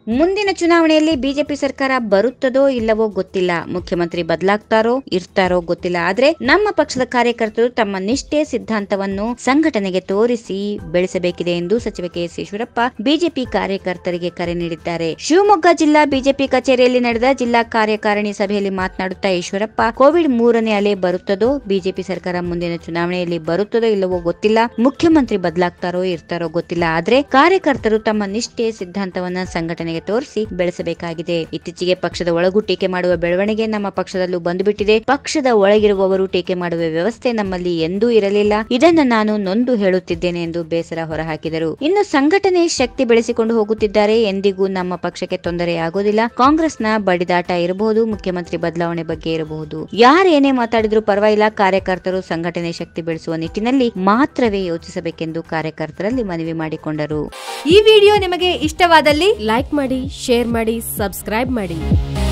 ಮುಂದಿನ ಚುನಾವಣೆಯಲ್ಲಿ ಬಿಜೆಪಿ ಸರ್ಕಾರ ಬರುತ್ತದೋ ಇಲ್ಲವೋ ಗೊತ್ತಿಲ್ಲ ಮುಖ್ಯಮಂತ್ರಿ ಬದಲಾಗ್ತಾರೋ ಇರ್ತಾರೋ ಗೊತ್ತಿಲ್ಲ ಆದ್ರೆ ನಮ್ಮ ಪಕ್ಷದ ಕಾರ್ಯಕರ್ತರು ತಮ್ಮ ನಿಷ್ಠೆ ಸಿದ್ಧಾಂತವನ್ನು ಸಂಘಟನೆಗೆ ತೋರಿಸಿ ಬೆಳೆಸಬೇಕಿದೆ ಎಂದು ಸಚಿವ ಕೆಎಸ್ ಈಶ್ವರಪ್ಪ ಬಿಜೆಪಿ ಕಾರ್ಯಕರ್ತರಿಗೆ ಕರೆ ನೀಡಿದ್ದಾರೆ ಶಿವಮೊಗ್ಗ ಜಿಲ್ಲಾ ಬಿಜೆಪಿ ಕಚೇರಿಯಲ್ಲಿ ನಡೆದ ಜಿಲ್ಲಾ ಕಾರ್ಯಕಾರಿಣಿ ಸಭೆಯಲ್ಲಿ ಮಾತನಾಡುತ್ತಾ ಈಶ್ವರಪ್ಪ ಕೋವಿಡ್ ಮೂರನೇ ಅಲೆ ಬರುತ್ತದೋ ಬಿಜೆಪಿ ಸರ್ಕಾರ ಮುಂದಿನ ಚುನಾವಣೆಯಲ್ಲಿ ಬರುತ್ತದೋ ಇಲ್ಲವೋ ಗೊತ್ತಿಲ್ಲ ಮುಖ್ಯಮಂತ್ರಿ ಬದಲಾಗ್ತಾರೋ ಇರ್ತಾರೋ ಗೊತ್ತಿಲ್ಲ ಆದ್ರೆ ಕಾರ್ಯಕರ್ತರು ತಮ್ಮ ನಿಷ್ಠೆ ಸಿದ್ಧಾಂತವನ್ನ ಸಂಘಟನೆಗೆ ತೋರಿಸಿ ಬೆಳೆಸಬೇಕಾಗಿದೆ ಇತ್ತೀಚೆಗೆ ಪಕ್ಷದ ಒಳಗೂ ಟೀಕೆ ಮಾಡುವ ಬೆಳವಣಿಗೆ ನಮ್ಮ ಪಕ್ಷದಲ್ಲೂ ಬಂದುಬಿಟ್ಟಿದೆ ಪಕ್ಷದ ಒಳಗಿರುವವರು ಟೀಕೆ ಮಾಡುವ ವ್ಯವಸ್ಥೆ ನಮ್ಮಲ್ಲಿ ಎಂದೂ ಇರಲಿಲ್ಲ ಇದನ್ನ ನಾನು ನೊಂದು ಹೇಳುತ್ತಿದ್ದೇನೆ ಎಂದು ಬೇಸರ ಹೊರಹಾಕಿದರು ಇನ್ನು ಸಂಘಟನೆ ಶಕ್ತಿ ಬೆಳೆಸಿಕೊಂಡು ಹೋಗುತ್ತಿದ್ದಾರೆ ಎಂದಿಗೂ ನಮ್ಮ ಪಕ್ಷಕ್ಕೆ ತೊಂದರೆಯಾಗೋದಿಲ್ಲ ಕಾಂಗ್ರೆಸ್ನ ಬಡಿದಾಟ ಇರಬಹುದು ಮುಖ್ಯಮಂತ್ರಿ ಬದಲಾವಣೆ ಬಗ್ಗೆ ಇರಬಹುದು ಯಾರೇನೇ ಮಾತಾಡಿದ್ರು ಪರವಾಗಿಲ್ಲ ಕಾರ್ಯಕರ್ತರು ಸಂಘಟನೆ ಶಕ್ತಿ ಬೆಳೆಸುವ ನಿಟ್ಟಿನಲ್ಲಿ ಮಾತ್ರವೇ ಯೋಚಿಸಬೇಕೆಂದು ಕಾರ್ಯಕರ್ತರಲ್ಲಿ ಮನವಿ ಮಾಡಿಕೊಂಡರು ಈ ವಿಡಿಯೋ ನಿಮಗೆ ಇಷ್ಟವಾದಲ್ಲಿ ಲೈಕ್ ಮಾಡಿ ಶೇರ್ ಮಾಡಿ ಸಬ್ಸ್ಕ್ರೈಬ್ ಮಾಡಿ